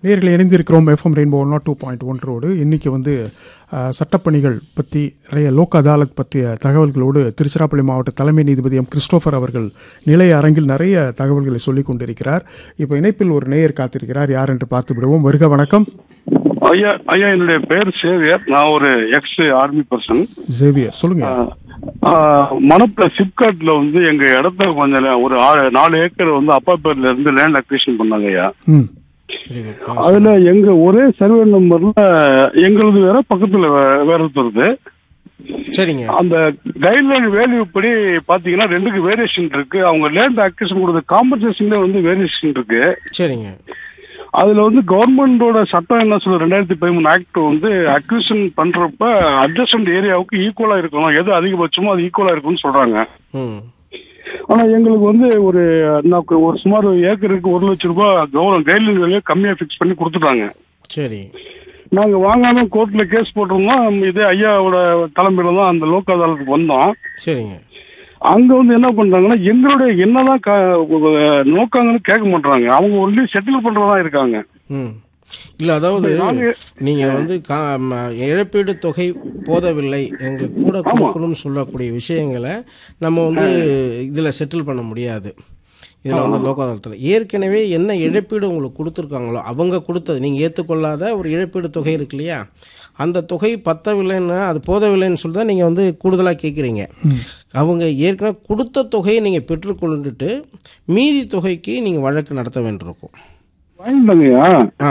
நேரில் இணைந்திருக்கிறோம் FM rainbow one two point ஒன்றோடு இன்றைக்கி வந்து அஹ், சட்டப்பணிகள் பற்றி நிறைய லோக் அதாலத் பற்றிய தகவல்களோடு திருச்சிராப்பள்ளி மாவட்ட தலைமை நீதிபதி எம் கிறிஸ்டோபர் அவர்கள் நிலைய அரங்கில் நிறைய தகவல்களை சொல்லிக் கொண்டிருக்கிறார் இப்போ இணைப்பில் ஒரு நேயர் காத்திருக்கிறார் யார் என்று பார்த்து விடுவோம் வருக வணக்கம் ஐயா ஐயா என்னுடைய பேர் சேவியர் நான் ஒரு எக்ஸ் ஆர்மி பர்சன் ஜேவியர் சொல்லுங்க மணப்புல சிப்காட்ல வந்து எங்க இடத்த கொஞ்சம் லே- ஒரு ஆ- நாலு ஏக்கர் வந்து அப்பா பேர்ல இருந்து லேண்ட் அக்விஷன் பண்ணாங்க ஐயா ம் அதுல எங்க ஒரே சர்வே நம்பர்ல எங்களுது வேற பக்கத்துல வே- வேற ஒருத்தருது சரிங்க அந்த கைட்லைன் வேல்யூ படி பாத்தீங்கன்னா ரெண்டுக்கு வேரியேஷன் இருக்கு அவங்க லேண்ட் அக்விஷன் கொடுத்த காம்பன்சேஷன்ல வந்து வேரியேஷன் இருக்கு சரிங்க அதுல வந்து கவர்மெண்டோட சட்டம் என்ன சொல்ல ரெண்டாயிரத்தி பதிமூணு ஆக்ட் வந்து அக்விஷன் பண்றப்ப அட்ஜஸ்டன்ட் ஏரியாவுக்கு ஈக்குவலா இருக்கணும் எது அதிகபட்சமோ அது ஈக்குவலா இருக்கும்னு சொல்றாங்க ம் ஆனா எங்களுக்கு வந்து ஒரு நமக்கு ஒரு சுமார் ஒரு ஏக்கருக்கு ஒரு லட்சம் ரூபாய் கவர்மெண்ட் கைட்லைன் விலையை கம்மியா ஃபிக்ஸ் பண்ணி கொடுத்துட்டாங்க சரி நாங்க வாங்காம கோர்ட்ல கேஸ் போட்டிருந்தோம் இதே ஐயாவோட தலைமையில தான் அந்த லோக் அதாலத்துக்கு வந்தோம் சரிங்க அங்க வந்து என்ன பண்றாங்கன்னா எங்களுடைய என்னதான் க- நோக்கங்கன்னு கேட்க மாட்டாங்க அவங்க ஒன்லி செட்டில் பண்றதா இருக்காங்க ம் இல்லை அதாவது நாங்க- நீங்கள் வந்து கா ம- இழப்பீடு தொகை போதவில்லை எங்களுக்கு கூட கொடுக்கணும்னு சொல்லக்கூடிய விஷயங்களை நம்ம வந்து இதில் செட்டில் பண்ண முடியாது இதில் வந்து லோகாதாரத்தில் ஏற்கனவே என்ன இழப்பீடு உங்களுக்கு கொடுத்துருக்காங்களோ அவங்க கொடுத்தது நீங்கள் ஏற்றுக்கொள்ளாத ஒரு இழப்பீடு தொகை இருக்கு இல்லையா அந்த தொகை பத்தவில்லைன்னா அது போதவில்லைன்னு சொல்லி தான் நீங்கள் வந்து கூடுதலாக கேட்குறீங்க அவங்க ஏற்கனவே கொடுத்த தொகையை நீங்கள் பெற்றுக்கொண்டுட்டு மீதி தொகைக்கு நீங்கள் வழக்கு நடத்த வேண்டியிருக்கும் வாங்கிட்டாங்கய்யா ஆ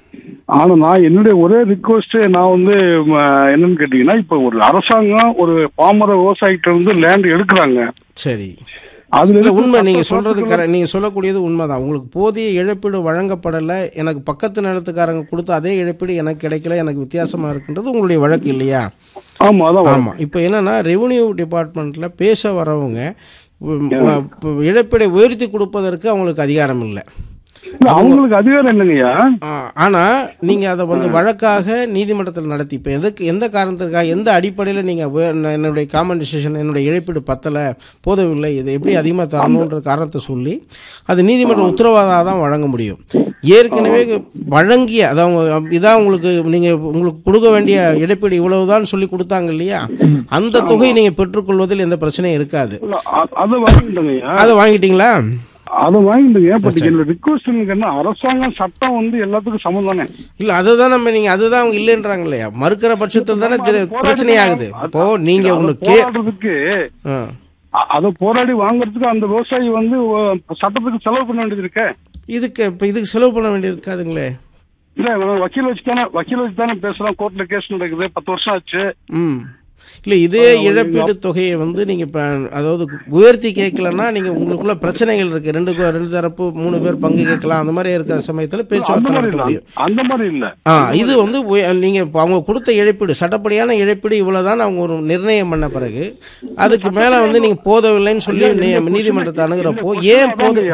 ஆனா நான் என்னுடைய ஒரே ரிக்வஸ்ட் நான் வந்து ம, என்னன்னு கேட்டீங்கன்னா இப்ப ஒரு அரசாங்கம் ஒரு பாமர விவசாயிகிட்ட இருந்து லேண்ட் எடுக்கிறாங்க சரி அதுல இல்ல இருக்க உண்மை நீங்க சட்ட சொல்றது சட்டத்துல- கரெக்ட் நீங்க சொல்லக்கூடியது உண்மைதான் உங்களுக்கு போதிய இழப்பீடு வழங்கப்படலை எனக்கு பக்கத்து நிலத்துக்காரங்க கொடுத்த அதே இழப்பீடு எனக்கு கிடைக்கல எனக்கு வித்தியாசமா இருக்குன்றது உங்களுடைய வழக்கு இல்லையா ஆமா அதான் ஆமா இப்போ என்னன்னா ரெவென்யூ டிபார்ட்மெண்ட்ல பேச வரவங்க உம், இப்ப இழப்பீடை உயர்த்தி கொடுப்பதற்கு அவங்களுக்கு அதிகாரம் இல்லை இல்ல, அவங்களுக்கு அதிகாரம் இல்லைங்கய்யா ஆ, ஆனா நீங்க அதை வந்து வழக்காக நீதிமன்றத்தில் நடத்தி இப்போ எதுக்கு எந்த காரணத்திற்காக எந்த அடிப்படையில் நீங்க உயர்- நான் என்னுடைய காம்பன்சேஷன் என்னுடைய இழப்பீடு பத்தலை போதவில்லை இதை எப்படி அதிகமாக தரணுன்ற காரணத்தை சொல்லி அது நீதிமன்ற உத்தரவாதாக தான் வழங்க முடியும் ஏற்கனவே வழங்கிய அதான் உங்க- இதான் உங்களுக்கு நீங்க உங்களுக்கு கொடுக்க வேண்டிய இழப்பீடு இவ்வளவுதான் சொல்லி கொடுத்தாங்க இல்லையா அந்த தொகை நீங்க பெற்றுக்கொள்வதில் எந்த பிரச்சனையும் இருக்காது இல்ல, அ- அதை வாங்கிட்டோங்கய்யா அதை வாங்கிட்டீங்களா அதை வாங்கிட்டோங்க பட் என்னோட ரிக்வஸ்ட் என்ன அரசாங்கம் சட்டம் வந்து எல்லாத்துக்கும் சமம் தானே இல்ல அதுதான் நம்ம நீங்க அதுதான் அவங்க இல்லைன்றாங்க இல்லையா மறுக்கிற பட்சத்தில் தானே திரு- பிரச்சனை ஆகுது இப்போ நீங்க அதை ஒண்ணு கே போராடுறதுக்கு ஆ. அ- அதை போராடி வாங்குறதுக்கு அந்த விவசாயி வந்து அஹ், சட்டத்துக்கு செலவு பண்ண வேண்டியது இருக்கே இதுக்கு இப்போ இதுக்கு செலவு பண்ண வேண்டியது இருக்காதுங்களே இல்ல நான் வக்கீல் வச்சு தானே வக்கீல் வச்சு தானே பேசுறோம் கோர்ட்ல கேஸ் நடக்குது பத்து வருஷம் ஆச்சு ம் இல்லை இதே இழப்பீடு தொகையை வந்து நீங்கள் இப்போ அதாவது உயர்த்தி கேட்கலன்னா நீங்கள் உங்களுக்குள்ள பிரச்சனைகள் இருக்குது ரெண்டு கோ- ரெண்டு தரப்பு மூணு பேர் பங்கு கேட்கலாம் அந்த மாதிரி இருக்கிற சமயத்தில் அந்த பேச்சுவார்த்தை மாதிரி நடத்த இல்ல முடியும் அந்த மாதிரி இல்ல ஆ இது வந்து உய- நீங்க இப்போ அவங்க கொடுத்த இழப்பீடு சட்டப்படியான இழப்பீடு இவ்வளவுதான் அவங்க ஒரு நிர்ணயம் பண்ண பிறகு அதுக்கு மேல வந்து நீங்க போதவில்லைன்னு சொல்லி நீ- நீதிமன்றத்தை அணுகிறப்போ ஏன் போது